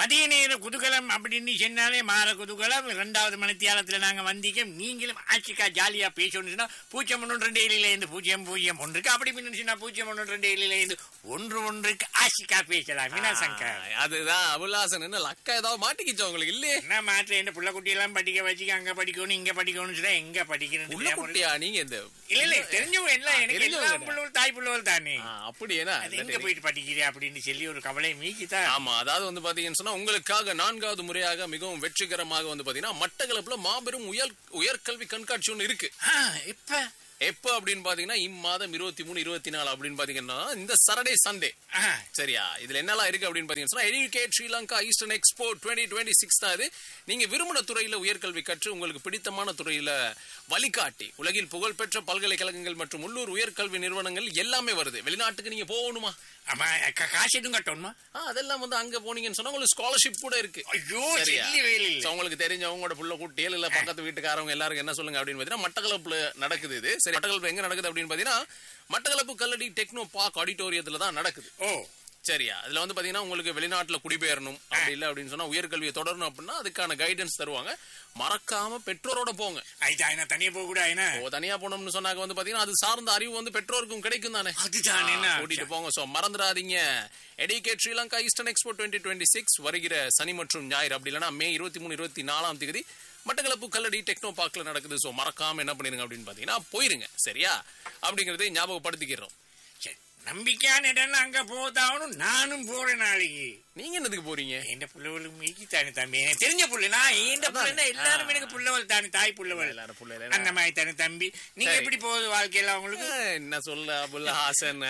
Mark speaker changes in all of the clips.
Speaker 1: மதிய நேர குதூகலம் அப்படின்னு சொன்னாலே மாற குதூகலம் ரெண்டாவது மணித்தியாலத்துல நாங்க வந்தீங்க நீங்களும் ஆட்சிக்கா ஜாலியா பேசணும்னா பூஜ்ஜியம் ஒன்று ரெண்டு ஏழில இருந்து பூஜ்ஜியம் பூஜ்ஜியம் ஒன்றுக்கு அப்படி பின்னா பூஜ்ஜியம் ஒன்று ரெண்டு ஏழில இருந்து ஒன்று ஒன்றுக்கு ஆட்சிக்கா பேசலாம் மீனா சங்கர்
Speaker 2: ஆ, அதுதான் அபுல்லாசன் என்ன லக்கா ஏதாவது மாட்டிக்கிச்சா உங்களுக்கு இல்லையே
Speaker 1: என்ன மாற்ற என்ன புள்ள குட்டி எல்லாம் படிக்க வச்சுக்க அங்க படிக்கணும் இங்க படிக்கணும்னு சொன்னா எங்க
Speaker 2: உள்ள
Speaker 1: படிக்கணும்
Speaker 2: குட்டியா நீங்க இந்த
Speaker 1: இல்ல இல்ல தெரிஞ்சவங்க எல்லாம்
Speaker 2: ஆ,
Speaker 1: எனக்கு
Speaker 2: தெரிஞ்சவங்க
Speaker 1: எல்லாம் புள்ளவள் தாய் புள்ளவள் தானே
Speaker 2: ஆ, அப்படியேனா
Speaker 1: அது எங்க போயிட்டு படிக்கிறேன் அப்படின்னு சொல்லி ஒரு கவலை மீக்கிதான்
Speaker 2: ஆமா அதாவது வந்து பாத்தீங்கன்னு சொன்னா உங்களுக்காக நான்காவது முறையாக மிகவும் வெற்றிகரமாக வந்து பாத்தீங்கன்னா மட்டக்களப்புல மாபெரும் உயர் உயர்கல்வி கண்காட்சி ஒண்ணு இருக்கு
Speaker 1: ஆ, இப்ப
Speaker 2: எப்ப அப்படின்னு பாத்தீங்கன்னா இம்மாதம் இருபத்தி மூணு இருபத்தி நாலு அப்படின்னு பாத்தீங்கன்னா இந்த சரடே சண்டே
Speaker 1: ஆ,
Speaker 2: சரியா இதுல என்னெல்லாம் இருக்கு அப்படின்னு பாத்தீங்கன்னா educate Sri Lanka eastern expo twenty twenty six தான் இது நீங்க விரும்பின துறையில உயர்கல்வி கற்று உங்களுக்கு பிடித்தமான துறையில வழிகாட்டி உலகில் புகழ்பெற்ற பல்கலைக்கழகங்கள் மற்றும் உள்ளூர் உயர்கல்வி நிறுவனங்கள் எல்லாமே வருது வெளிநாட்டுக்கு நீங்க போகணுமா
Speaker 1: ஆமா கா- காசு எதுவும் கட்டணுமா
Speaker 2: ஆ, அதெல்லாம் வந்து அங்க போனீங்கன்னு சொன்னா உங்களுக்கு ஸ்காலர்ஷிப் கூட இருக்கு
Speaker 1: ஐயோ
Speaker 2: சரியா?
Speaker 1: சொல்லி வேலை
Speaker 2: So, உங்களுக்கு தெரிஞ்சவங்களோட புள்ள குட்டியல் இல்ல பக்கத்து வீட்டுக்காரவங்க எல்லாருக்கும் என்ன சொல்லுங்க அப்படின்னு பாத்தீங்கன்னா மட்டக்களப்புல நடக்குது இது சரி மட்டக்களப்பு எங்க நடக்குது அப்படின்னு பாத்தீங்கன்னா மட்டக்களப்பு கல்லடி டெக்னோ பார்க் ஆடிட்டோரியத்துல தான் நடக்குது
Speaker 1: ஓ
Speaker 2: சரியா அதுல வந்து பாத்தீங்கன்னா உங்களுக்கு வெளிநாட்டுல குடிபெயரணும் அப்படி இல்ல அப்படின்னு சொன்னா உயர்கல்வியை தொடரணும் அப்படின்னா அதுக்கான கைடன்ஸ் தருவாங்க மறக்காம பெற்றோரோட போங்க
Speaker 1: ஐயா என்ன தனியா போக கூட என்ன
Speaker 2: ஓ தனியா போனோம்னு சொன்னாங்க வந்து பாத்தீங்கன்னா அது சார்ந்த அறிவு வந்து பெற்றோருக்கும் கிடைக்கும் தானே
Speaker 1: அதுதான் என்ன
Speaker 2: ஆ, கூட்டிட்டு போங்க சோ மறந்துடாதீங்க educate Sri Lanka eastern expo twenty twenty six வருகிற சனி மற்றும் ஞாயிறு அப்படி இல்லைன்னா மே இருபத்தி மூணு இருபத்தி நாலாம் தேதி மட்டக்களப்பு கல்லடி டெக்னோ பார்க்ல நடக்குது சோ மறக்காம என்ன பண்ணிருங்க அப்படின்னு பாத்தீங்கன்னா போயிருங்க சரியா அப்படிங்கறதை ஞாபகப்படுத்திக்கிறோம்
Speaker 1: சரி, நம்பிக்கையான இடம்னா அங்க போதாகணும் நானும் போறேன் நாளைக்கு
Speaker 2: நீங்க என்னதுக்கு போறீங்க
Speaker 1: எந்த புள்ளவளும் மீக்கி தானே தம்பி எனக்கு தெரிஞ்ச புள்ள நான் எந்த புள்ளனா எல்லாரும் எனக்கு புள்ளவள் தானே தாய் புள்ளவள்
Speaker 2: எல்லாரும் புள்ள
Speaker 1: அந்த மாதிரி தானே தம்பி நீங்க
Speaker 2: சரி.
Speaker 1: எப்படி போகுது வாழ்க்கையில உங்களுக்கு
Speaker 2: என்ன சொல்ல அபுல்ல ஹாசன்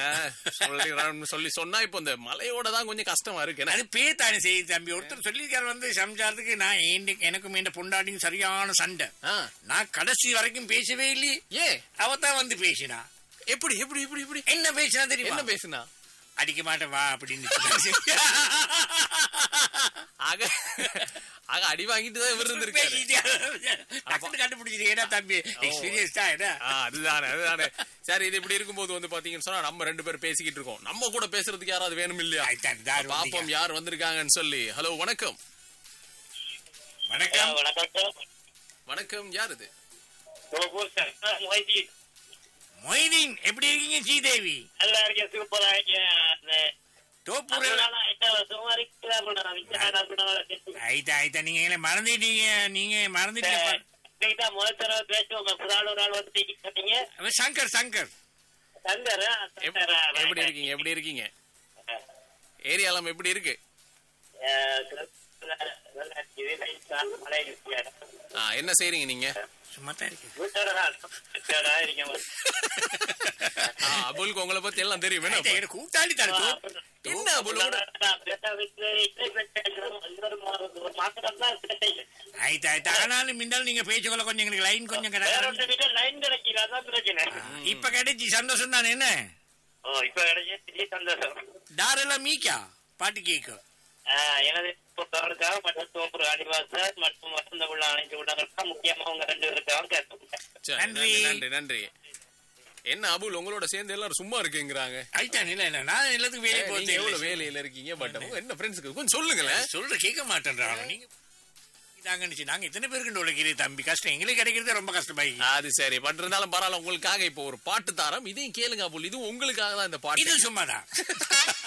Speaker 2: சொல்லி சொல்லி சொன்னா இப்போ இந்த மலையோட தான் கொஞ்சம் கஷ்டமா இருக்கு என்ன?
Speaker 1: அது பே தானே செய்யுது தம்பி ஒருத்தர் சொல்லியிருக்காரு வந்து சம்சாரத்துக்கு நான் ஏண்டி- எனக்கும் என் பொண்டாட்டியும் சரியான சண்டை
Speaker 2: ஆ,
Speaker 1: நான் கடைசி வரைக்கும் பேசவே இல்லையே
Speaker 2: ஏன்
Speaker 1: அவ தான் வந்து பேசினா
Speaker 2: எப்படி எப்படி எப்படி எப்படி
Speaker 1: என்ன பேசினா தெரியுமா
Speaker 2: என்ன பேசுனா
Speaker 1: அடிக்க மாட்டேன் வா அப்படின்னு சொன்னா.
Speaker 2: ஆக ஆக அடி வாங்கிட்டு தான் இவர் இருந்திருக்காரு
Speaker 1: பேசிட்டியா? டக்குனு கண்டுபிடிச்சிட்டு ஏடா தம்பி எக்ஸ்பீரியன்ஸ் தான் என்ன
Speaker 2: ஆ, அதுதானே அதுதானே சரி இது இப்படி இருக்கும்போது வந்து பாத்தீங்கன்னு சொன்னா நம்ம ரெண்டு பேரும் பேசிக்கிட்டு இருக்கோம் நம்ம கூட பேசுறதுக்கு யாராவது வேணும் இல்லையா
Speaker 1: ஆயிட்டான், தாரு
Speaker 2: பாப்போம் யார் வந்திருக்காங்கன்னு சொல்லி ஹலோ வணக்கம்
Speaker 1: வணக்கம்
Speaker 3: வணக்கம் சார்
Speaker 2: வணக்கம் யார் இது
Speaker 3: கோபூர் சார் மொய்தீன்
Speaker 1: மொய்தீன் எப்படி இருக்கீங்க ஸ்ரீதேவி
Speaker 3: நல்லா இருக்கேன் சூப்பரா இருக்கேன் அந்த
Speaker 1: தோப்பூர்
Speaker 3: அதனால எட்டு வருஷமா இருக்கிறா கூட நான் விசாரணை கூட
Speaker 1: ஆயிட்டா ஆயிட்டா நீங்க எங்களை மறந்துட்டீங்க நீங்க மறந்துட்டீங்க
Speaker 3: இன்னைக்கு முதல் தடவை பேசுவோம் புறாள் ஒரு ஆள் வந்து கேட்டீங்க
Speaker 1: அவன் சங்கர் சங்கர்
Speaker 3: சங்கர்
Speaker 2: எப்- எப்படி இருக்கீங்க எப்படி இருக்கீங்க ஏரியாலாம் எப்படி இருக்கு
Speaker 3: மழை இருக்கு
Speaker 2: ஆ, என்ன செய்றீங்க நீங்க
Speaker 1: சும்மா தான் இருக்கு
Speaker 3: வீட்டோட தான் இருக்கேன்
Speaker 2: ஆ, அபுலுக்கு உங்களை பத்தி எல்லாம் தெரியும் என்ன
Speaker 1: ஆயிட்டா, எனக்கு கூட்டாளி தானே தோ-
Speaker 2: என்ன அபுல் கூட
Speaker 3: ஒரு மாசம் தான் கிடைக்கும்
Speaker 1: ஆயிட்டா ஆயிட்டா ஆனாலும் மிந்தாலும் நீங்க பேச்சுக்கொள்ள கொஞ்சம் எங்களுக்கு லைன் கொஞ்சம்
Speaker 3: வேற
Speaker 1: கிடையாது
Speaker 3: ஒருத்தர் கிட்ட லைன் கிடைக்கல அதான் பிரச்சனை
Speaker 1: இப்ப கிடைச்சி சந்தோஷம் தானே என்ன
Speaker 3: ஓ இப்ப கிடைச்சி சந்தோஷம்
Speaker 1: தாரெல்லாம் மீக்கா பாட்டு கேட்கும்
Speaker 3: ஆஹ் எனது தோப்புக்காக மற்றும் தோப்புரு அடிவாசர் மற்றும் வசந்த உள்ள அனைத்து ஊடகங்களுக்கும் முக்கியமா உங்க ரெண்டு பேருக்காக கேட்போம்
Speaker 2: சரி,
Speaker 1: நன்றி.
Speaker 2: நன்றி நன்றி என்ன அபுல் உங்களோட சேர்ந்து எல்லாரும் சும்மா இருக்கீங்கறாங்க
Speaker 1: ஆயிட்டா இல்ல இல்ல நான் எல்லாத்துக்கும் வேலைக்கு
Speaker 2: நீங்க
Speaker 1: போச்சு
Speaker 2: எவ்வளவு வேலையில இருக்கீங்க பட் என்ன ஃப்ரெண்ட்ஸ்க்கு கொஞ்சம் சொல்லுங்களேன்
Speaker 1: சொல்ற கேட்க மாட்டேன்றாங்க நீங்க இதாங்கன்னு நாங்க எத்தனை பேருக்கு உழைக்கிறே தம்பி கஷ்டம் எங்களுக்கு கிடைக்கிறது ரொம்ப கஷ்டமாயி
Speaker 2: அது சரி பட் இருந்தாலும் பரவாயில்ல உங்களுக்காக இப்போ ஒரு பாட்டு தாரம் இதையும் கேளுங்க அபுல் இது உங்களுக்காக தான் இந்த பாட்டு
Speaker 1: இது சும்மாதான்